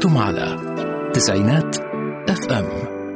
أنتم على تسعينات اف ام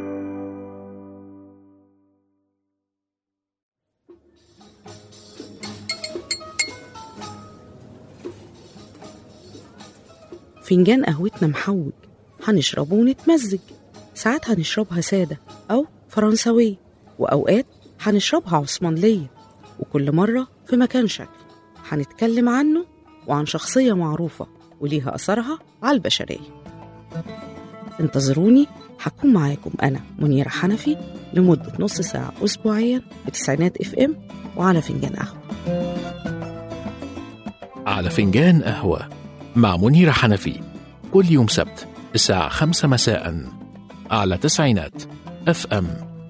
فنجان قهوتنا محوج هنشربه ونتمزج ساعات هنشربها سادة أو فرنساوية وأوقات هنشربها عثمانلية وكل مرة في مكان شكل هنتكلم عنه وعن شخصية معروفة وليها أثرها على البشرية انتظروني هكون معاكم أنا منيرة حنفي لمدة نص ساعة أسبوعيا بتسعينات اف ام وعلى فنجان قهوة على فنجان قهوة مع منيرة حنفي كل يوم سبت الساعة خمسة مساء على تسعينات اف ام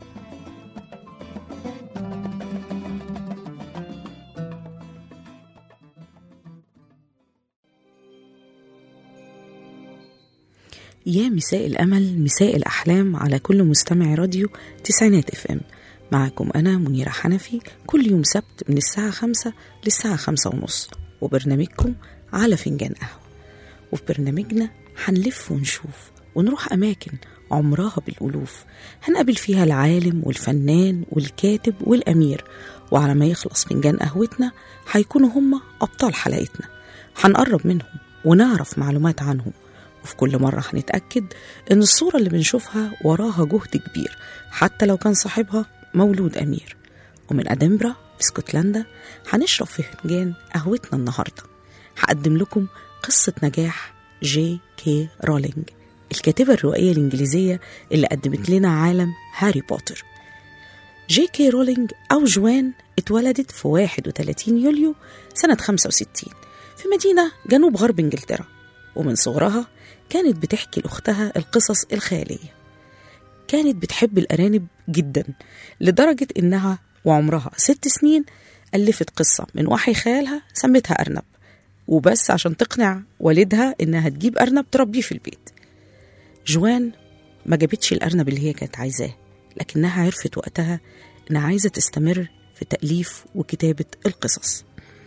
يا مساء الأمل مساء الأحلام على كل مستمع راديو تسعينات اف ام معكم أنا منيرة حنفي كل يوم سبت من الساعة خمسة للساعة خمسة ونص وبرنامجكم على فنجان قهوة وفي برنامجنا هنلف ونشوف ونروح أماكن عمرها بالألوف هنقابل فيها العالم والفنان والكاتب والأمير وعلى ما يخلص فنجان قهوتنا هيكونوا هما أبطال حلقتنا هنقرب منهم ونعرف معلومات عنهم وفي كل مرة هنتأكد إن الصورة اللي بنشوفها وراها جهد كبير حتى لو كان صاحبها مولود أمير ومن أدنبرا في اسكتلندا هنشرب في فنجان قهوتنا النهاردة هقدم لكم قصة نجاح جي كي رولينج الكاتبة الروائية الإنجليزية اللي قدمت لنا عالم هاري بوتر جي كي رولينج أو جوان اتولدت في 31 يوليو سنة 65 في مدينة جنوب غرب إنجلترا ومن صغرها كانت بتحكي لأختها القصص الخيالية كانت بتحب الأرانب جدا لدرجة إنها وعمرها ست سنين ألفت قصة من وحي خيالها سمتها أرنب وبس عشان تقنع والدها إنها تجيب أرنب تربيه في البيت جوان ما جابتش الأرنب اللي هي كانت عايزاه لكنها عرفت وقتها إنها عايزة تستمر في تأليف وكتابة القصص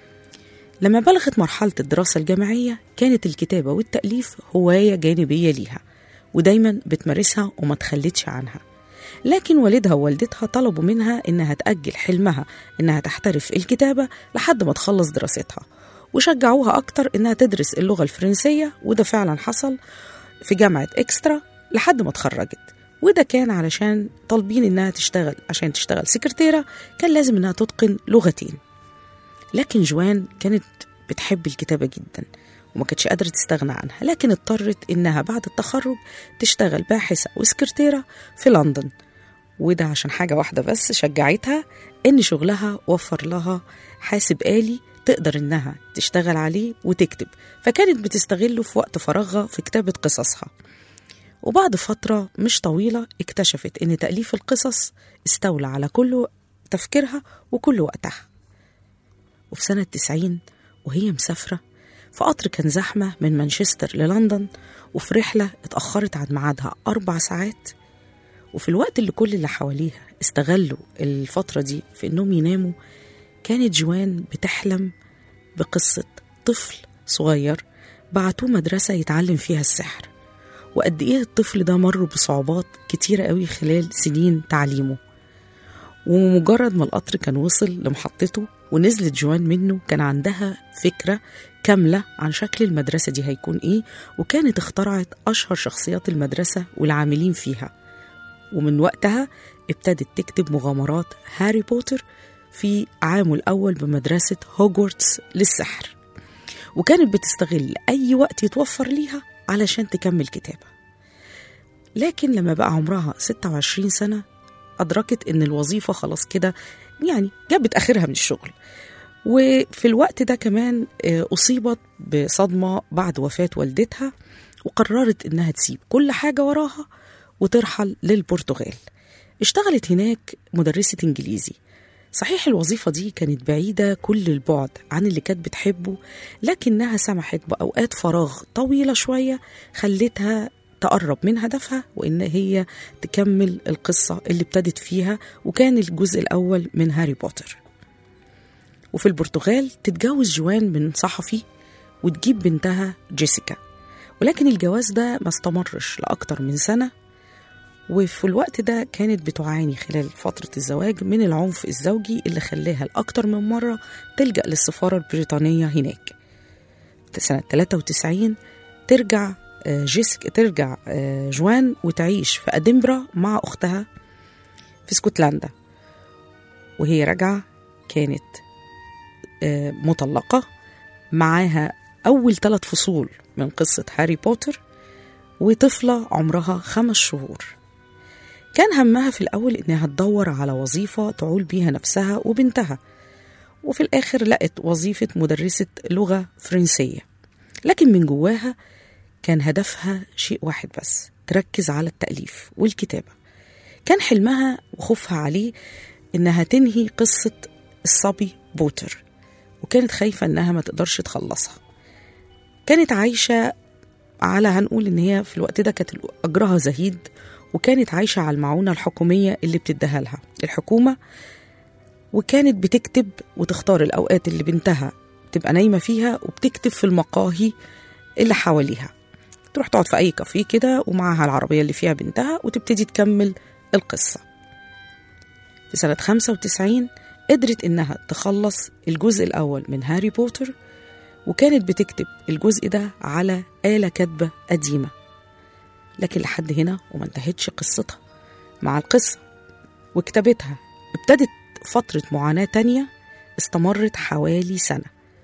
لما بلغت مرحلة الدراسة الجامعية كانت الكتابة والتأليف هواية جانبية ليها ودايما بتمارسها وما تخلتش عنها لكن والدها ووالدتها طلبوا منها إنها تأجل حلمها إنها تحترف الكتابة لحد ما تخلص دراستها وشجعوها أكتر إنها تدرس اللغة الفرنسية وده فعلا حصل في جامعة إكسترا لحد ما اتخرجت وده كان علشان طالبين إنها تشتغل عشان تشتغل سكرتيرة كان لازم إنها تتقن لغتين لكن جوان كانت بتحب الكتابة جدا وما كانتش قادرة تستغنى عنها لكن اضطرت إنها بعد التخرج تشتغل باحثة وسكرتيرة في لندن وده عشان حاجة واحدة بس شجعتها إن شغلها وفر لها حاسب آلي تقدر إنها تشتغل عليه وتكتب فكانت بتستغله في وقت فراغها في كتابة قصصها وبعد فترة مش طويلة اكتشفت إن تأليف القصص استولى على كل تفكيرها وكل وقتها وفي سنة 90 وهي مسافرة في قطر كان زحمة من مانشستر للندن وفي رحلة اتأخرت عن ميعادها أربع ساعات وفي الوقت اللي كل اللي حواليها استغلوا الفترة دي في إنهم يناموا كانت جوان بتحلم بقصة طفل صغير بعتوه مدرسة يتعلم فيها السحر وقد إيه الطفل ده مر بصعوبات كتيرة قوي خلال سنين تعليمه ومجرد ما القطر كان وصل لمحطته ونزلت جوان منه كان عندها فكرة كاملة عن شكل المدرسة دي هيكون إيه وكانت اخترعت أشهر شخصيات المدرسة والعاملين فيها ومن وقتها ابتدت تكتب مغامرات هاري بوتر في عامه الأول بمدرسة هوجورتس للسحر وكانت بتستغل أي وقت يتوفر ليها علشان تكمل كتابة لكن لما بقى عمرها 26 سنة أدركت إن الوظيفة خلاص كده يعني جابت آخرها من الشغل وفي الوقت ده كمان أصيبت بصدمة بعد وفاة والدتها وقررت إنها تسيب كل حاجة وراها وترحل للبرتغال اشتغلت هناك مدرسة إنجليزي صحيح الوظيفة دي كانت بعيدة كل البعد عن اللي كانت بتحبه لكنها سمحت بأوقات فراغ طويلة شوية خلتها تقرب من هدفها وإن هي تكمل القصة اللي ابتدت فيها وكان الجزء الأول من هاري بوتر وفي البرتغال تتجوز جوان من صحفي وتجيب بنتها جيسيكا ولكن الجواز ده ما استمرش لأكتر من سنة وفي الوقت ده كانت بتعاني خلال فترة الزواج من العنف الزوجي اللي خلاها لأكتر من مرة تلجأ للسفارة البريطانية هناك سنة 93 ترجع آه، جيسك ترجع آه، جوان وتعيش في أدنبرا مع أختها في اسكتلندا وهي راجعة كانت آه، مطلقة معاها أول ثلاث فصول من قصة هاري بوتر وطفلة عمرها خمس شهور كان همها في الأول إنها تدور على وظيفة تعول بيها نفسها وبنتها وفي الآخر لقت وظيفة مدرسة لغة فرنسية لكن من جواها كان هدفها شيء واحد بس تركز على التأليف والكتابة كان حلمها وخوفها عليه إنها تنهي قصة الصبي بوتر وكانت خايفة إنها ما تقدرش تخلصها كانت عايشة على هنقول إن هي في الوقت ده كانت أجرها زهيد وكانت عايشة على المعونة الحكومية اللي بتديها لها الحكومة وكانت بتكتب وتختار الأوقات اللي بنتها تبقى نايمة فيها وبتكتب في المقاهي اللي حواليها تروح تقعد في أي كافيه كده ومعاها العربية اللي فيها بنتها وتبتدي تكمل القصة في سنة 95 قدرت إنها تخلص الجزء الأول من هاري بوتر وكانت بتكتب الجزء ده على آلة كاتبة قديمة لكن لحد هنا وما انتهتش قصتها مع القصة وكتابتها ابتدت فترة معاناة تانية استمرت حوالي سنة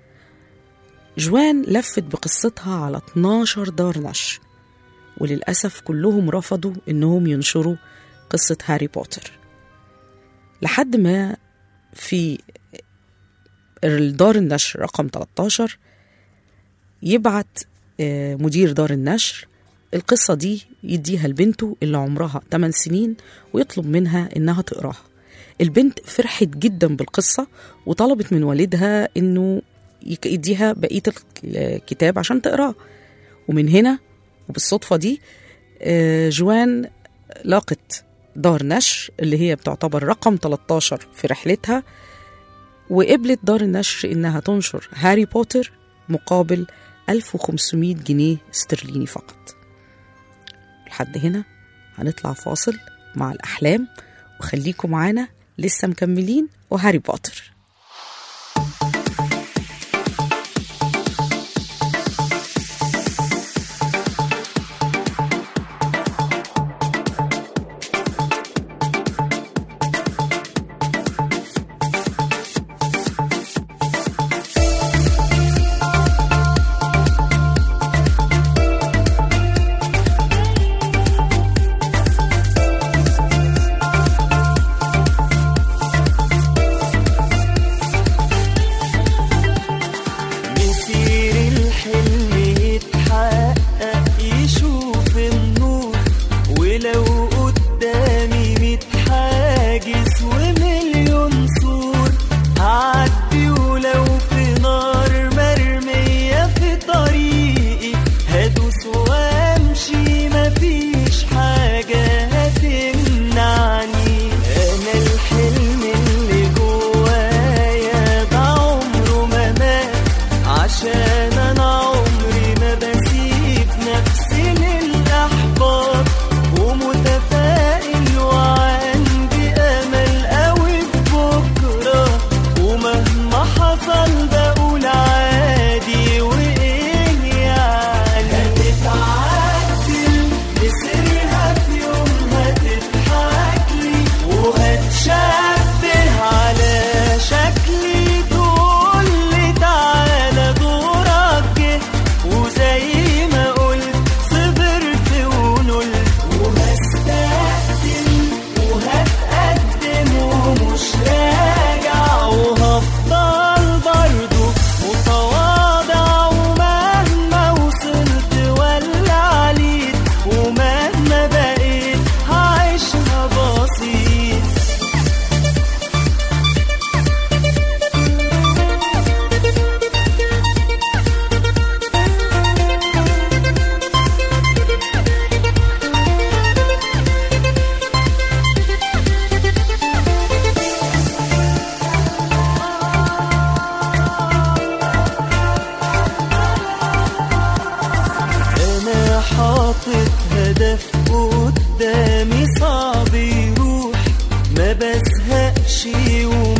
جوان لفت بقصتها على 12 دار نشر وللأسف كلهم رفضوا إنهم ينشروا قصة هاري بوتر لحد ما في دار النشر رقم 13 يبعت آه، مدير دار النشر القصة دي يديها لبنته اللي عمرها 8 سنين ويطلب منها إنها تقراها البنت فرحت جدا بالقصة وطلبت من والدها إنه يك- يديها بقية الكتاب عشان تقراه ومن هنا وبالصدفة دي آه، جوان لاقت دار نشر اللي هي بتعتبر رقم 13 في رحلتها وقبلت دار النشر إنها تنشر هاري بوتر مقابل 1500 جنيه استرليني فقط لحد هنا هنطلع فاصل مع الأحلام وخليكم معانا لسه مكملين وهاري بوتر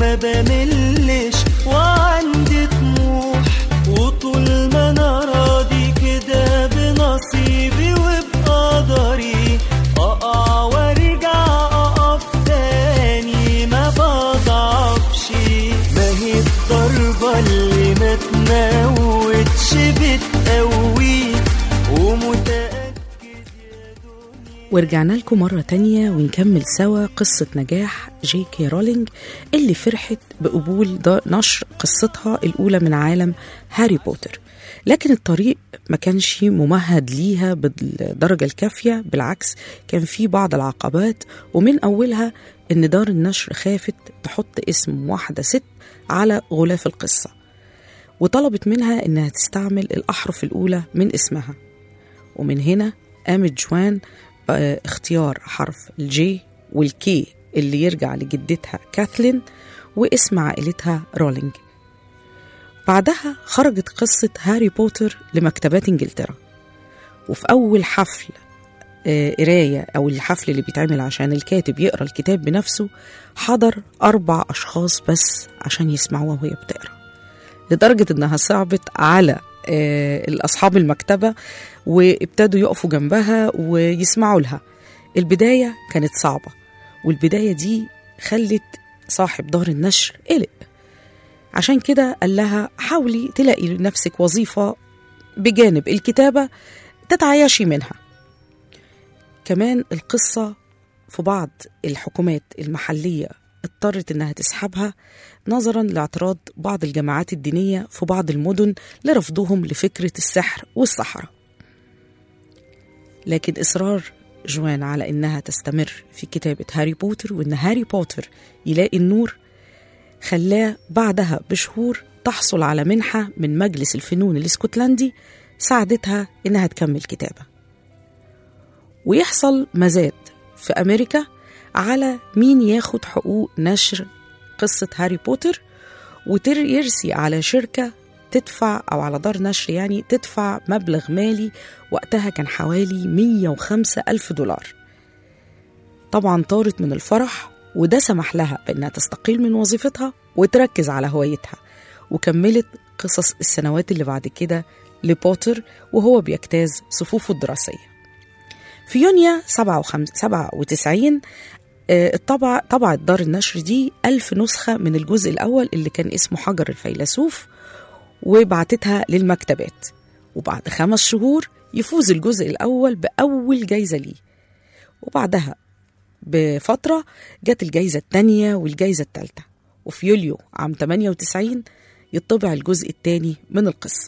ما بملش وعندي طموح وطول ما انا راضي كده بنصيبي وبقدري اقع وارجع اقف تاني ما بضعفش ما هي الضربة اللي ما تموتش بتقوي ومتأكد ورجعنا لكم مرة تانية ونكمل سوا قصة نجاح جي كي رولينج اللي فرحت بقبول دا- نشر قصتها الأولى من عالم هاري بوتر لكن الطريق ما كانش ممهد ليها بالدرجة الكافية بالعكس كان في بعض العقبات ومن أولها إن دار النشر خافت تحط اسم واحدة ست على غلاف القصة وطلبت منها إنها تستعمل الأحرف الأولى من اسمها ومن هنا قامت جوان آه، اختيار حرف الجي والكي اللي يرجع لجدتها كاثلين واسم عائلتها رولينج بعدها خرجت قصة هاري بوتر لمكتبات انجلترا وفي أول حفل آه، قراية أو الحفل اللي بيتعمل عشان الكاتب يقرأ الكتاب بنفسه حضر أربع أشخاص بس عشان يسمعوها وهي بتقرأ لدرجة إنها صعبت على آه، أصحاب المكتبة وابتدوا يقفوا جنبها ويسمعوا لها البداية كانت صعبة والبداية دي خلت صاحب دار النشر قلق عشان كده قال لها حاولي تلاقي لنفسك وظيفة بجانب الكتابة تتعايشي منها كمان القصة في بعض الحكومات المحلية اضطرت انها تسحبها نظرا لاعتراض بعض الجماعات الدينية في بعض المدن لرفضهم لفكرة السحر والسحرة لكن إصرار جوان على إنها تستمر في كتابة هاري بوتر وإن هاري بوتر يلاقي النور خلاه بعدها بشهور تحصل على منحة من مجلس الفنون الاسكتلندي ساعدتها إنها تكمل كتابة ويحصل مزاد في أمريكا على مين ياخد حقوق نشر قصة هاري بوتر ويرسي على شركة تدفع أو على دار نشر يعني تدفع مبلغ مالي وقتها كان حوالي 105 ألف دولار طبعا طارت من الفرح وده سمح لها بأنها تستقيل من وظيفتها وتركز على هوايتها وكملت قصص السنوات اللي بعد كده لبوتر وهو بيجتاز صفوفه الدراسية في يونيو 97 آه، الطبع طبعت دار النشر دي ألف نسخة من الجزء الأول اللي كان اسمه حجر الفيلسوف وبعتتها للمكتبات وبعد خمس شهور يفوز الجزء الأول بأول جايزة ليه وبعدها بفترة جت الجايزة التانية والجايزة التالتة وفي يوليو عام 98 يطبع الجزء الثاني من القصة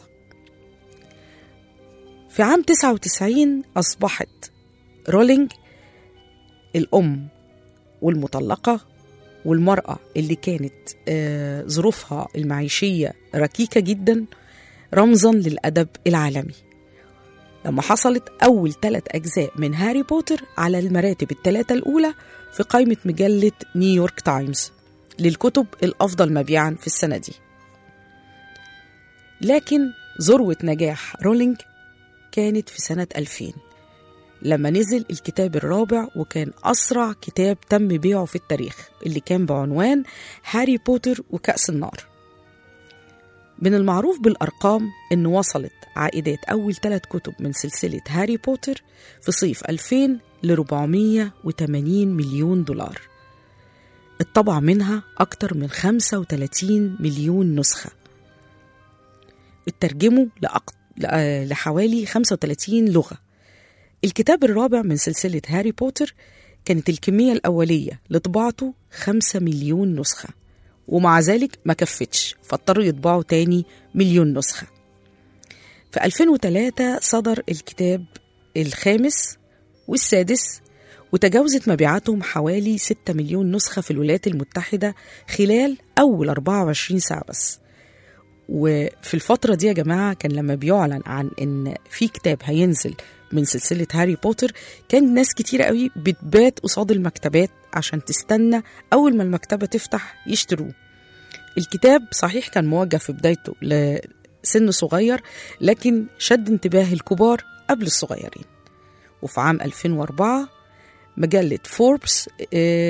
في عام 99 أصبحت رولينج الأم والمطلقة والمرأة اللي كانت آه، ظروفها المعيشية ركيكة جدا رمزا للأدب العالمي لما حصلت أول ثلاث أجزاء من هاري بوتر على المراتب الثلاثة الأولى في قائمة مجلة نيويورك تايمز للكتب الأفضل مبيعا في السنة دي لكن ذروة نجاح رولينج كانت في سنة 2000 لما نزل الكتاب الرابع وكان أسرع كتاب تم بيعه في التاريخ اللي كان بعنوان هاري بوتر وكأس النار من المعروف بالأرقام أن وصلت عائدات أول ثلاث كتب من سلسلة هاري بوتر في صيف 2000 ل 480 مليون دولار اتطبع منها أكتر من 35 مليون نسخة اترجموا لأق... ل- لحوالي 35 لغة الكتاب الرابع من سلسلة هاري بوتر كانت الكمية الأولية لطباعته 5 مليون نسخة ومع ذلك ما كفتش فاضطروا يطبعوا تاني مليون نسخة في 2003 صدر الكتاب الخامس والسادس وتجاوزت مبيعاتهم حوالي 6 مليون نسخة في الولايات المتحدة خلال أول 24 ساعة بس وفي الفترة دي يا جماعة كان لما بيعلن عن إن في كتاب هينزل من سلسلة هاري بوتر كان ناس كتير قوي بتبات قصاد المكتبات عشان تستنى أول ما المكتبة تفتح يشتروه الكتاب صحيح كان موجه في بدايته لسن صغير لكن شد انتباه الكبار قبل الصغيرين وفي عام 2004 مجلة فوربس آه،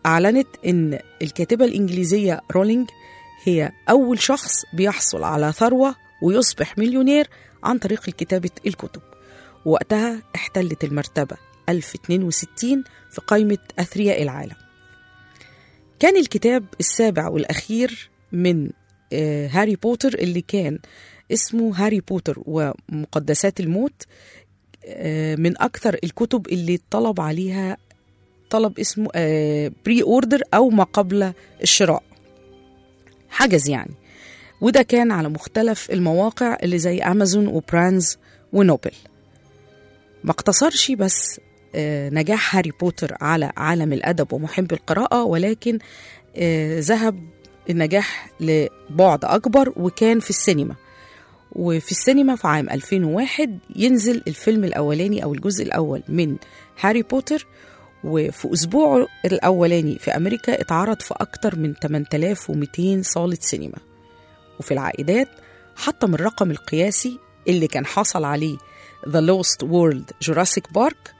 أعلنت إن الكاتبة الإنجليزية رولينج هي أول شخص بيحصل على ثروة ويصبح مليونير عن طريق كتابة الكتب وقتها احتلت المرتبة 1062 في قائمة أثرياء العالم كان الكتاب السابع والأخير من آه، هاري بوتر اللي كان اسمه هاري بوتر ومقدسات الموت آه، من أكثر الكتب اللي طلب عليها طلب اسمه بري اوردر أو ما قبل الشراء حجز يعني وده كان على مختلف المواقع اللي زي أمازون وبرانز ونوبل ما اقتصرش بس آه، نجاح هاري بوتر على عالم الأدب ومحب القراءة ولكن آه، ذهب النجاح لبعد أكبر وكان في السينما وفي السينما في عام 2001 ينزل الفيلم الأولاني أو الجزء الأول من هاري بوتر وفي أسبوعه الأولاني في أمريكا اتعرض في أكتر من 8200 صالة سينما وفي العائدات حطم الرقم القياسي اللي كان حصل عليه The Lost World Jurassic Park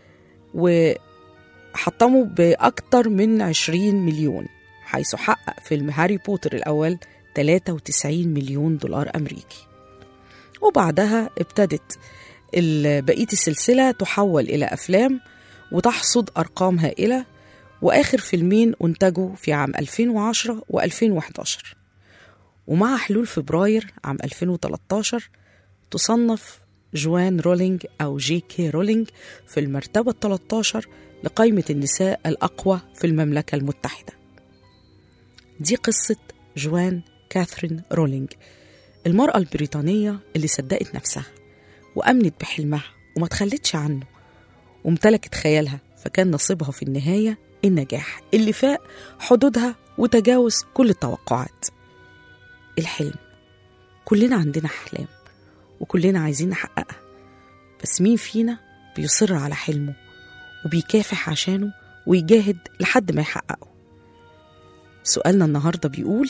وحطمه بأكتر من 20 مليون حيث حقق فيلم هاري بوتر الأول 93 مليون دولار أمريكي وبعدها ابتدت ال- بقية السلسلة تحول إلى أفلام وتحصد أرقام هائلة وآخر فيلمين أنتجوا في عام 2010 و2011 ومع حلول فبراير عام 2013 تصنف جوان رولينج أو جي كي رولينج في المرتبة 13 لقائمة النساء الأقوى في المملكة المتحدة دي قصة جوان كاثرين رولينج المرأة البريطانية اللي صدقت نفسها وأمنت بحلمها وما تخلتش عنه وامتلكت خيالها فكان نصيبها في النهاية النجاح اللي فاق حدودها وتجاوز كل التوقعات الحلم كلنا عندنا أحلام وكلنا عايزين نحققها بس مين فينا بيصر على حلمه وبيكافح عشانه ويجاهد لحد ما يحققه سؤالنا النهاردة بيقول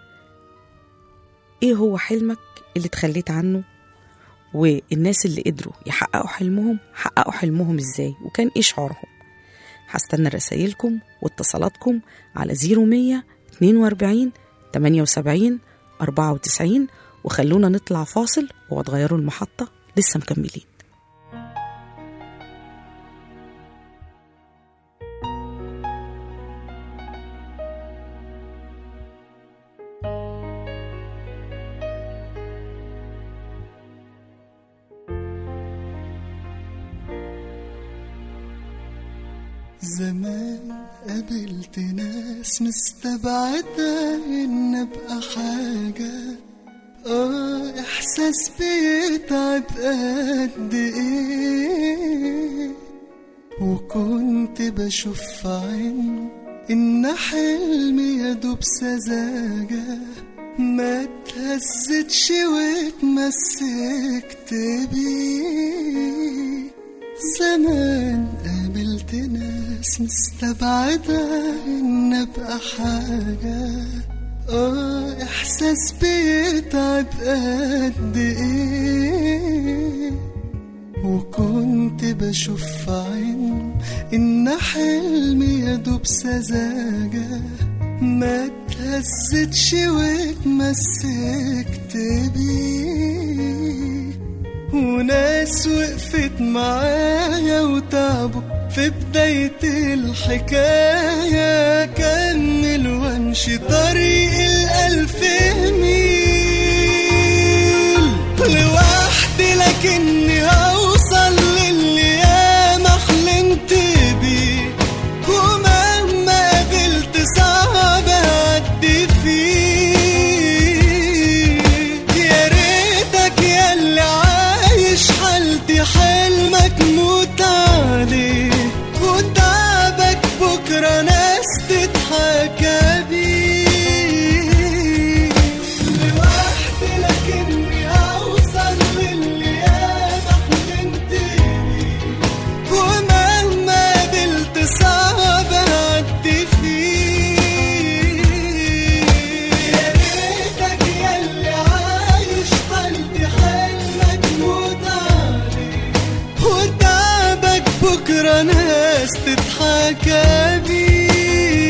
ايه هو حلمك اللي تخليت عنه والناس اللي قدروا يحققوا حلمهم حققوا حلمهم ازاي وكان ايه شعورهم هستنى رسايلكم واتصالاتكم على 0100 42 78 94 وخلونا نطلع فاصل وتغيروا المحطة لسه مكملين زمان قابلت ناس مستبعدة إن أبقى حاجة آه إحساس بيتعب قد إيه وكنت بشوف في عينه إن حلمي يدوب سذاجة ما اتهزتش واتمسكت بيه زمان قابلت ناس مستبعدة إن أبقى حاجة آه إحساس بيتعب قد إيه وكنت بشوف في عينه إن حلمي يدوب سذاجة ما اتهزتش واتمسكت بيه وناس وقفت معايا وتعبوا في بداية الحكاية كمل وامشي طريق الألف ميل لوحدي لكني هوصل للي ياما حلمت بيه ومهما قابلت صعب أعدي فيه يا ريتك يا اللي عايش حالتي حلمك موت عليه وتعبك بكرة ناس تضحك بيه لوحدي لكني هوصل للي ياما حلمت بيه ومهما قابلت صعب أعدي فيه يا ريتك يا اللي عايش حالتي حلمك موت عليه وتعبك بكرة ناس تضحك بيه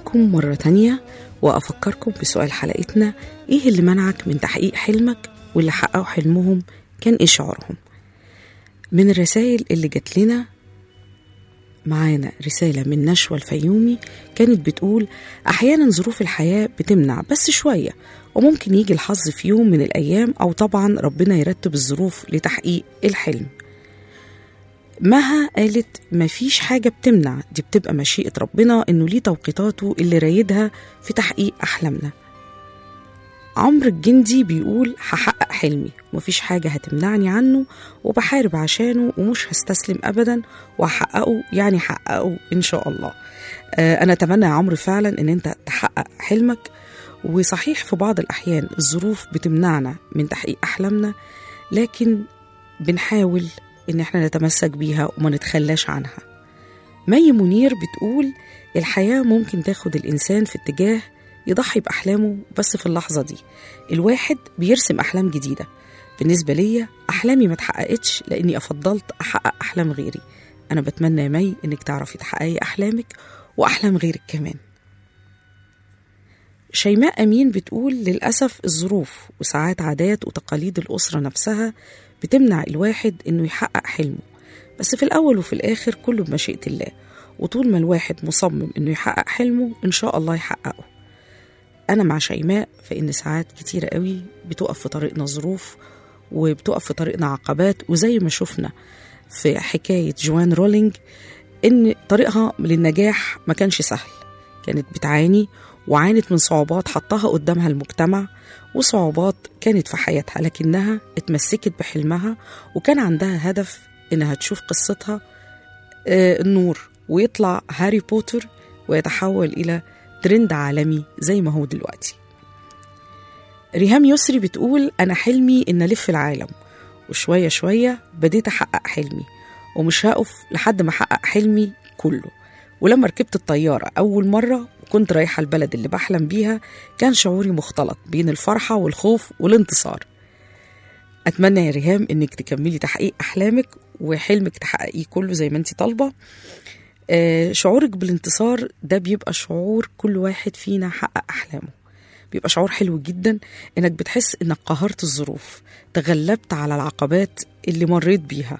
بيكم مرة تانية وأفكركم بسؤال حلقتنا إيه اللي منعك من تحقيق حلمك واللي حققوا حلمهم كان إيه شعورهم من الرسائل اللي جات لنا معانا رسالة من نشوى الفيومي كانت بتقول أحيانا ظروف الحياة بتمنع بس شوية وممكن يجي الحظ في يوم من الأيام أو طبعا ربنا يرتب الظروف لتحقيق الحلم مها قالت مفيش حاجة بتمنع دي بتبقى مشيئة ربنا إنه ليه توقيتاته اللي رايدها في تحقيق أحلامنا عمرو الجندي بيقول هحقق حلمي ومفيش حاجة هتمنعني عنه وبحارب عشانه ومش هستسلم أبدا وهحققه يعني هحققه إن شاء الله آه أنا أتمنى يا عمرو فعلا إن أنت تحقق حلمك وصحيح في بعض الأحيان الظروف بتمنعنا من تحقيق أحلامنا لكن بنحاول إن احنا نتمسك بيها وما نتخلاش عنها مي منير بتقول الحياة ممكن تاخد الإنسان في اتجاه يضحي بأحلامه بس في اللحظة دي الواحد بيرسم أحلام جديدة بالنسبة ليا أحلامي ما اتحققتش لأني أفضلت أحقق أحلام غيري أنا بتمنى يا مي إنك تعرفي تحققي أحلامك وأحلام غيرك كمان شيماء أمين بتقول للأسف الظروف وساعات عادات وتقاليد الأسرة نفسها بتمنع الواحد إنه يحقق حلمه بس في الأول وفي الآخر كله بمشيئة الله وطول ما الواحد مصمم إنه يحقق حلمه إن شاء الله يحققه أنا مع شيماء فإن ساعات كتيرة قوي بتقف في طريقنا ظروف وبتقف في طريقنا عقبات وزي ما شفنا في حكاية جوان رولينج إن طريقها للنجاح ما كانش سهل كانت بتعاني وعانت من صعوبات حطها قدامها المجتمع وصعوبات كانت في حياتها لكنها اتمسكت بحلمها وكان عندها هدف إنها تشوف قصتها آه، النور ويطلع هاري بوتر ويتحول إلى ترند عالمي زي ما هو دلوقتي ريهام يسري بتقول أنا حلمي إن ألف العالم وشوية شوية بديت أحقق حلمي ومش هقف لحد ما أحقق حلمي كله ولما ركبت الطيارة أول مرة وكنت رايحة البلد اللي بحلم بيها كان شعوري مختلط بين الفرحة والخوف والانتصار أتمنى يا ريهام إنك تكملي تحقيق أحلامك وحلمك تحققيه كله زي ما أنت طالبة آه، شعورك بالانتصار ده بيبقى شعور كل واحد فينا حقق أحلامه بيبقى شعور حلو جدا إنك بتحس إنك قهرت الظروف تغلبت على العقبات اللي مريت بيها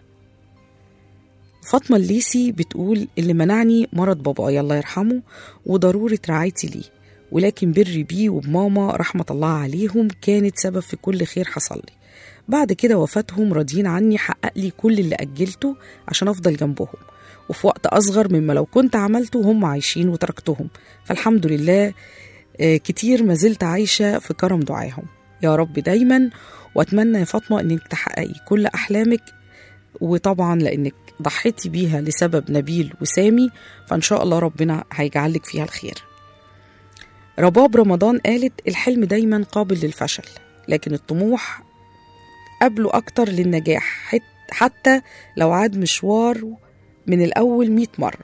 فاطمة الليسي بتقول اللي منعني مرض بابايا الله يرحمه وضرورة رعايتي ليه ولكن بري بيه وبماما رحمة الله عليهم كانت سبب في كل خير حصل لي بعد كده وفاتهم راضيين عني حقق لي كل اللي أجلته عشان أفضل جنبهم وفي وقت أصغر مما لو كنت عملته وهم عايشين وتركتهم فالحمد لله آه، كتير ما زلت عايشة في كرم دعاهم يا رب دايما وأتمنى يا فاطمة إنك تحققي كل أحلامك وطبعا لأنك ضحيتي بيها لسبب نبيل وسامي فإن شاء الله ربنا هيجعلك فيها الخير رباب رمضان قالت الحلم دايما قابل للفشل لكن الطموح قبله أكتر للنجاح حت- حتى لو عاد مشوار من الأول مئة مرة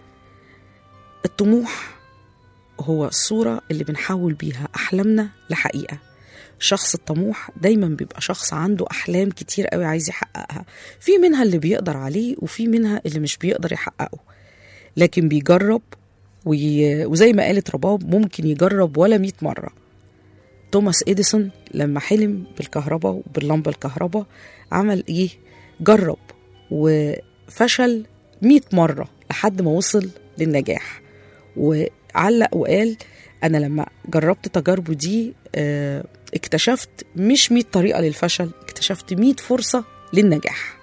الطموح هو الصورة اللي بنحول بيها أحلامنا لحقيقة الشخص الطموح دايما بيبقى شخص عنده أحلام كتير قوي عايز يحققها في منها اللي بيقدر عليه وفي منها اللي مش بيقدر يحققه لكن بيجرب وي... وزي ما قالت رباب ممكن يجرب ولا مئة مرة توماس إديسون لما حلم بالكهرباء وباللمبة الكهرباء عمل إيه؟ جرب وفشل مئة مرة لحد ما وصل للنجاح وعلق وقال أنا لما جربت تجاربه دي آه، اكتشفت مش 100 طريقة للفشل اكتشفت 100 فرصة للنجاح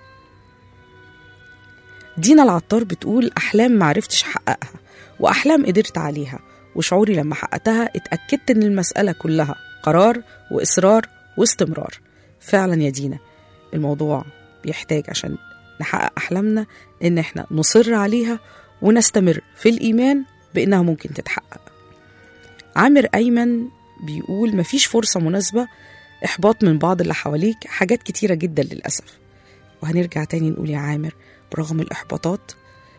دينا العطار بتقول أحلام معرفتش أحققها وأحلام قدرت عليها وشعوري لما حققتها اتأكدت إن المسألة كلها قرار وإصرار واستمرار فعلا يا دينا الموضوع بيحتاج عشان نحقق أحلامنا إن إحنا نصر عليها ونستمر في الإيمان بإنها ممكن تتحقق عامر أيمن بيقول مفيش فرصة مناسبة إحباط من بعض اللي حواليك حاجات كتيرة جدا للأسف وهنرجع تاني نقول يا عامر برغم الإحباطات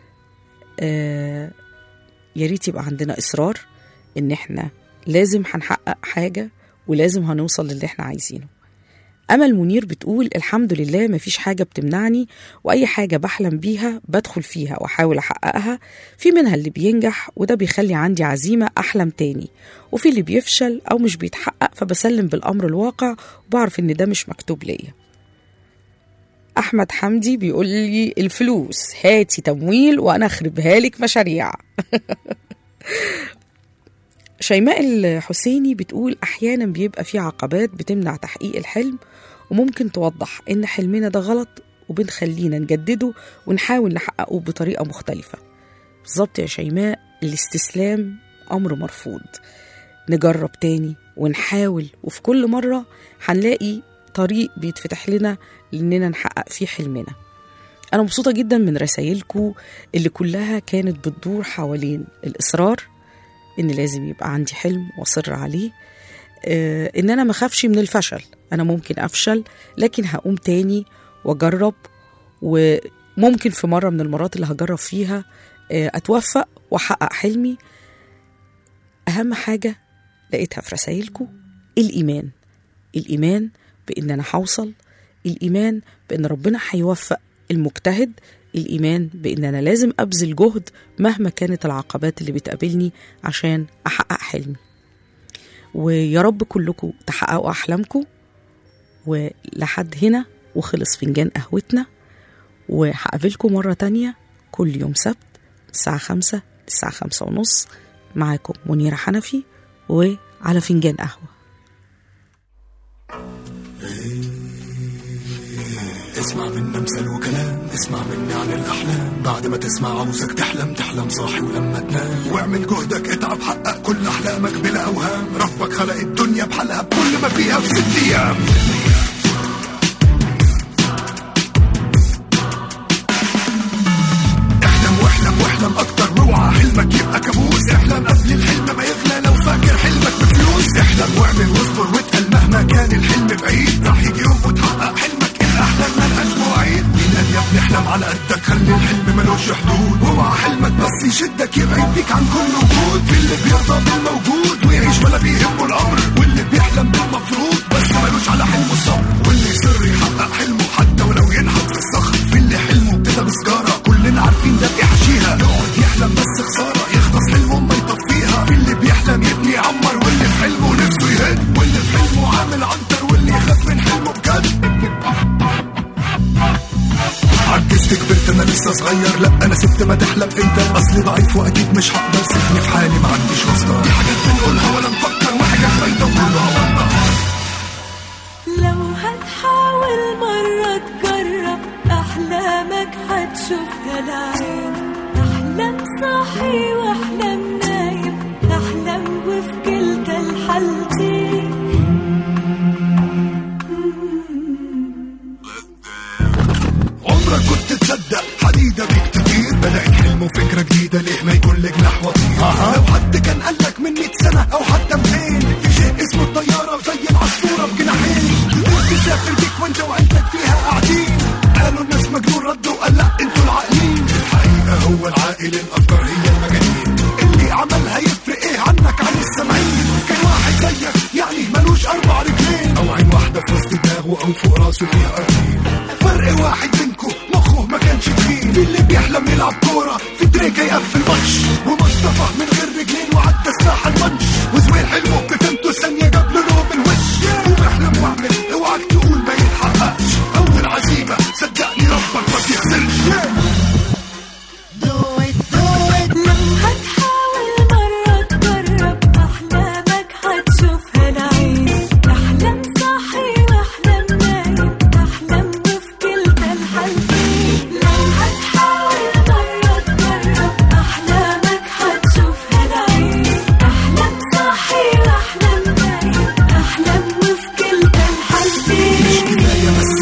آه يا ريت يبقى عندنا إصرار إن إحنا لازم هنحقق حاجة ولازم هنوصل للي إحنا عايزينه أمل منير بتقول الحمد لله مفيش حاجة بتمنعني وأي حاجة بحلم بيها بدخل فيها وأحاول أحققها في منها اللي بينجح وده بيخلي عندي عزيمة أحلم تاني وفي اللي بيفشل أو مش بيتحقق فبسلم بالأمر الواقع وبعرف إن ده مش مكتوب ليا أحمد حمدي بيقول لي الفلوس هاتي تمويل وأنا أخربها لك مشاريع شيماء الحسيني بتقول أحيانا بيبقى في عقبات بتمنع تحقيق الحلم وممكن توضح إن حلمنا ده غلط وبنخلينا نجدده ونحاول نحققه بطريقة مختلفة بالظبط يا شيماء الاستسلام أمر مرفوض نجرب تاني ونحاول وفي كل مرة هنلاقي طريق بيتفتح لنا لأننا نحقق فيه حلمنا أنا مبسوطة جدا من رسايلكم اللي كلها كانت بتدور حوالين الإصرار إن لازم يبقى عندي حلم وأصر عليه آه، إن أنا ما أخافش من الفشل أنا ممكن أفشل لكن هقوم تاني وأجرب وممكن في مرة من المرات اللي هجرب فيها آه، أتوفق وأحقق حلمي أهم حاجة لقيتها في رسايلكم الإيمان الإيمان بإن أنا هوصل الإيمان بإن ربنا هيوفق المجتهد الإيمان بإن أنا لازم أبذل جهد مهما كانت العقبات اللي بتقابلني عشان أحقق حلمي ويا رب كلكم تحققوا أحلامكم ولحد هنا وخلص فنجان قهوتنا وهقابلكم مرة تانية كل يوم سبت الساعة خمسة الساعة خمسة ونص معاكم منيرة حنفي وعلى فنجان قهوة اسمع منا مثل وكلام اسمع مني عن الأحلام بعد ما تسمع عاوزك تحلم تحلم صاحي ولما تنام واعمل جهدك اتعب حقق كل أحلامك بلا أوهام ربك خلق الدنيا بحالها بكل ما فيها في ست أيام احلم واحلم واحلم اكتر واوعى حلمك يبقى كابوس احلم قبل الحلم ما يغلى لو فاكر حلمك بفلوس احلم واعمل واصبر واتقل مهما كان الحلم بعيد راح يجي يوم وتحقق حلمك الاحلام ملهاش مواعيد مين قال يا ابني احلم على قدك خلي الحلم ملوش حدود اوعى حلمك بس يشدك يبعد بيك عن كل وجود في اللي بيرضى بالموجود ويعيش ولا بيهمه الامر واللي بيحلم بالمفروض بس ملوش على حلمه الصبر واللي يصر يحقق حلمه حتى ولو ينحت في الصخر في اللي حلمه ابتدى بسجاره كلنا عارفين ده بيحشيها يقعد يحلم بس خساره يخلص حلمه ما يطفيها في اللي بيحلم يبني يعمر واللي في حلمه نفسه يهد واللي في حلمه عامل عنتر واللي يخاف من حلمه بجد عجزت كبرت انا لسه صغير لا انا سبت ما تحلم انت اصلي ضعيف واكيد مش هقدر سيبني في حالي ما عنديش واسطه دي حاجات بنقولها ولا نفكر وحاجات بايته وكلها وضع لو هتحاول مرة تجرب أحلامك هتشوفها العين أحلام صاحي وأحلام نايم أحلام وفي كلتا الحالتين عمرك كنت تصدق حديدة بيك تطير بدأت حلم وفكرة جديدة ليه ما يكون لك نحو طير لو حد كان قالك من 100 سنة أو حتى 200 في شيء اسمه الطيارة وزي العصفورة بجناحين تقدر تسافر بيك وانت وعيلتك فيها قاعدين قالوا الناس مجنون ردوا قال لا انتوا العاقلين الحقيقة هو العاقل الأفكار هي المجانين اللي عملها يفرق ايه عنك عن السامعين كان واحد زيك يعني ملوش أربع رجلين أو عين واحدة في وسط دماغه أو فوق راسه فيها أرضين فرق واحد منكم مخه ما كانش تخين في اللي بيحلم يلعب كورة في تريكة يقفل ماتش ومصطفى من غير رجلين وعدى سلاح الماتش وزوير حلمه بفهمته ثانية جاب له نوم الوش وبحلم واعمل اوعك تقول ما يتحققش أول عزيمة صدقني ربك ما بيخسرش لو هتحاول مرة تجرب أحلامك هتشوفها العين أحلام صاحي وأحلام نايم أحلام وفي كلتا الحالتين لو هتحاول مرة تجرب أحلامك هتشوفها العين أحلام صاحي وأحلام نايم أحلام وفي كلتا الحالتين مش كفاية بس